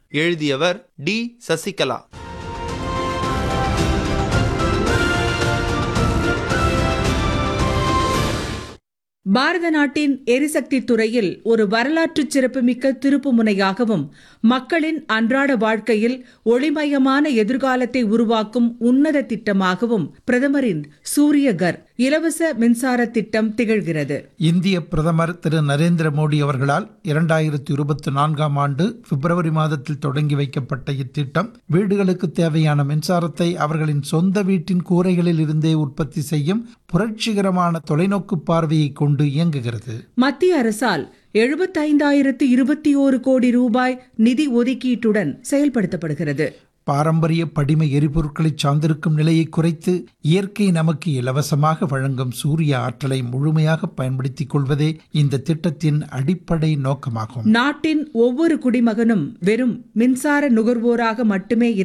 எழுதியவர் டி சசிகலா பாரத நாட்டின் எரிசக்தி துறையில் ஒரு வரலாற்று சிறப்புமிக்க திருப்புமுனையாகவும் மக்களின் அன்றாட வாழ்க்கையில் ஒளிமயமான எதிர்காலத்தை உருவாக்கும் உன்னத திட்டமாகவும் பிரதமரின் சூரியகர் இலவச மின்சார திட்டம் திகழ்கிறது இந்திய பிரதமர் திரு நரேந்திர மோடி அவர்களால் இரண்டாயிரத்தி இருபத்தி நான்காம் ஆண்டு பிப்ரவரி மாதத்தில் தொடங்கி வைக்கப்பட்ட இத்திட்டம் வீடுகளுக்கு தேவையான மின்சாரத்தை அவர்களின் சொந்த வீட்டின் கூரைகளில் இருந்தே உற்பத்தி செய்யும் புரட்சிகரமான தொலைநோக்கு பார்வையை கொண்டு இயங்குகிறது மத்திய அரசால் எழுபத்தைந்தாயிரத்து இருபத்தி ஓரு கோடி ரூபாய் நிதி ஒதுக்கீட்டுடன் செயல்படுத்தப்படுகிறது பாரம்பரிய படிம எரிபொருட்களை சார்ந்திருக்கும் நிலையை குறைத்து இயற்கை நமக்கு இலவசமாக வழங்கும் சூரிய ஆற்றலை முழுமையாக பயன்படுத்திக் கொள்வதே இந்த திட்டத்தின் அடிப்படை நோக்கமாகும் நாட்டின் ஒவ்வொரு குடிமகனும் வெறும் மின்சார நுகர்வோராக மட்டுமே